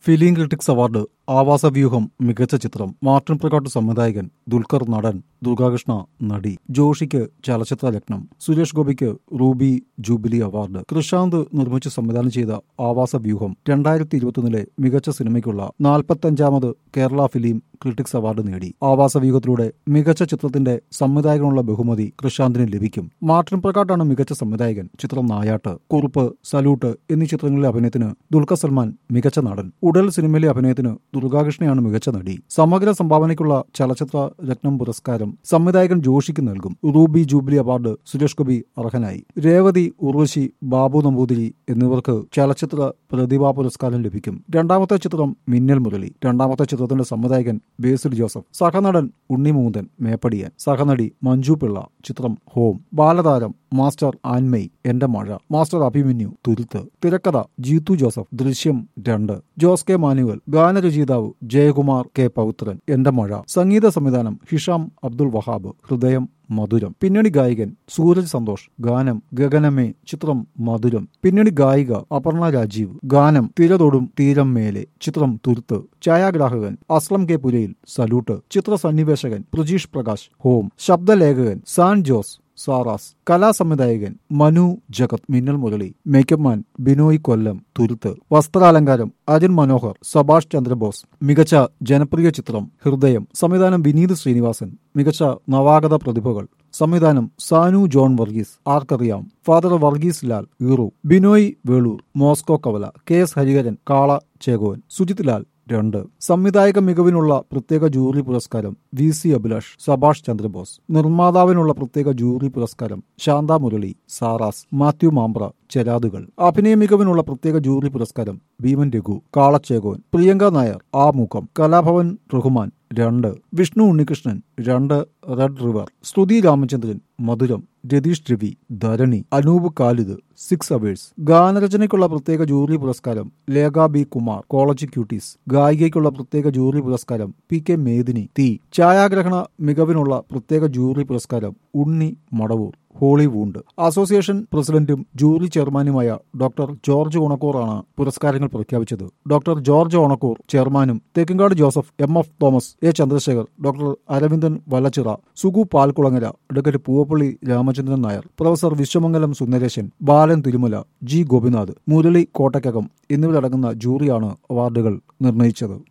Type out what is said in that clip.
film critics award ആവാസവ്യൂഹം മികച്ച ചിത്രം Martin പ്രകാട്ട് സംവിധായകൻ ദുൽഖർ നടൻ ദുർഗാകൃഷ്ണ നടി ജോഷിക്ക് ചലച്ചിത്ര രത്നം സുരേഷ് ഗോപിക്ക് റൂബി ജൂബിലി അവാർഡ് കൃഷാന്ത് നിർമ്മിച്ച് സംവിധാനം ചെയ്ത ആവാസവ്യൂഹം രണ്ടായിരത്തി ഇരുപത്തൊന്നിലെ മികച്ച സിനിമയ്ക്കുള്ള നാൽപ്പത്തഞ്ചാമത് കേരള ഫിലിം ക്രിട്ടിക്സ് അവാർഡ് നേടി ആവാസവ്യൂഹത്തിലൂടെ മികച്ച ചിത്രത്തിന്റെ സംവിധായകനുള്ള ബഹുമതി കൃഷാന്തിന് ലഭിക്കും മാർട്ടിൻ പ്രകാട്ടാണ് മികച്ച സംവിധായകൻ ചിത്രം നായാട്ട് കുറുപ്പ് സല്യൂട്ട് എന്നീ ചിത്രങ്ങളിലെ അഭിനയത്തിന് ദുൽഖർ സൽമാൻ മികച്ച നടൻ ഉടൽ സിനിമയിലെ അഭിനയത്തിന് ദുർഗാകൃഷ്ണയാണ് മികച്ച നടി സമഗ്ര സംഭാവനയ്ക്കുള്ള ചലച്ചിത്ര രത്നം പുരസ്കാരം സംവിധായകൻ ജോഷിക്ക് നൽകും ruby jubilee award Suresh Gopi അർഹനായി രേവതി ഉർവശി ബാബു നമ്പൂതിരി എന്നിവർക്ക് ചലച്ചിത്ര പ്രതിഭാ പുരസ്കാരം ലഭിക്കും രണ്ടാമത്തെ ചിത്രം മിന്നൽ മുരളി രണ്ടാമത്തെ ചിത്രത്തിന്റെ സംവിധായകൻ ബേസിൽ ജോസഫ് സഹനടൻ ഉണ്ണിമൂന്തൻ മേപ്പടിയൻ സഹനടി മഞ്ജു പിള്ള ചിത്രം ഹോം ബാലതാരം മാസ്റ്റർ ആൻമൈ എന്റെ മഴ മാസ്റ്റർ അഭിമന്യു തുരുത്ത് തിരക്കഥ ജീത്തു ജോസഫ് ദൃശ്യം രണ്ട് ജോസ് കെ മാനുവൽ ഗാനരചയിതാവ് ജയകുമാർ കെ പൗത്രൻ എന്റെ മഴ സംഗീത സംവിധാനം ഹിഷാം അബ്ദുൾ വഹാബ് ഹൃദയം മധുരം പിന്നണി ഗായകൻ സൂരജ് സന്തോഷ് ഗാനം ഗഗനമേ ചിത്രം മധുരം പിന്നണി ഗായിക അപർണ രാജീവ് ഗാനം തിരതൊടും തീരം മേലെ ചിത്രം തുരുത്ത് ഛായാഗ്രാഹകൻ അസ്ലം കെ പുരയിൽ സല്യൂട്ട് ചിത്ര സന്നിവേശകൻ പ്രജീഷ് പ്രകാശ് ഹോം ശബ്ദലേഖകൻ സാൻ ജോസ് സാറാസ് കലാസംവിധായകൻ മനു ജഗത് മിന്നൽ മുരളി മേക്കപ്പ് മാൻ ബിനോയ് കൊല്ലം തുരുത്ത് വസ്ത്രാലങ്കാരം അജിൻ മനോഹർ സഭാഷ് ചന്ദ്രബോസ് മികച്ച ജനപ്രിയ ചിത്രം ഹൃദയം സംവിധാനം വിനീത് ശ്രീനിവാസൻ മികച്ച നവാഗത പ്രതിഭകൾ സംവിധാനം സാനു ജോൺ വർഗീസ് ആർക്കറിയാം ഫാദർ വർഗീസ് ലാൽ ഈറു Binoy Veloor Moscow Kavala K S Hariharan കാള ചേകോൻ സുജിത് ലാൽ രണ്ട് സംവിധായക മികവിനുള്ള പ്രത്യേക ജൂറി പുരസ്കാരം വി സി അഭിലാഷ് സഭാഷ് ചന്ദ്രബോസ് നിർമ്മാതാവിനുള്ള പ്രത്യേക ജൂറി പുരസ്കാരം ശാന്ത മുരളി സാറാസ് മാത്യു മാമ്പ്ര ചെരാതുകൾ അഭിനയ മികവിനുള്ള പ്രത്യേക ജൂറി പുരസ്കാരം ഭീമൻ രഘു കാളച്ചേകോൻ പ്രിയങ്ക നായർ ആ മുഖം കലാഭവൻ റഹ്മാൻ രണ്ട് വിഷ്ണു ഉണ്ണികൃഷ്ണൻ രണ്ട് red river Sthuthi Ramachandran Madhuram Ratheesh Ravi Dharani Anoop Khalid six hours ഗാനരചനയ്ക്കുള്ള പ്രത്യേക ജൂറി പുരസ്കാരം Lekha B Kumar college cuties ഗായികയ്ക്കുള്ള പ്രത്യേക ജൂറി പുരസ്കാരം പി കെ മേദിനി തീ ഛായാഗ്രഹണ മികവിനുള്ള പ്രത്യേക ജൂറി പുരസ്കാരം ഉണ്ണി മടവൂർ ഹോളിവുഡ് അസോസിയേഷൻ പ്രസിഡന്റും ജൂറി ചെയർമാനുമായ ഡോക്ടർ ജോർജ് ഓണക്കൂറാണ് പുരസ്കാരങ്ങൾ പ്രഖ്യാപിച്ചത് ഡോക്ടർ ജോർജ് ഓണക്കൂർ ചെയർമാനും Thekkinkadu Joseph M F Thomas A Chandrashekhar doctor Aravindan Vallachira Sugu Palkulangara advocate Poovappally Ramachandran Nair professor Vishwamangalam Sundaresan Balan Thirumala G Gopinath Murali Kottakkakam എന്നിവരടങ്ങുന്ന ജൂറിയാണ് അവാർഡുകൾ നിർണയിച്ചത്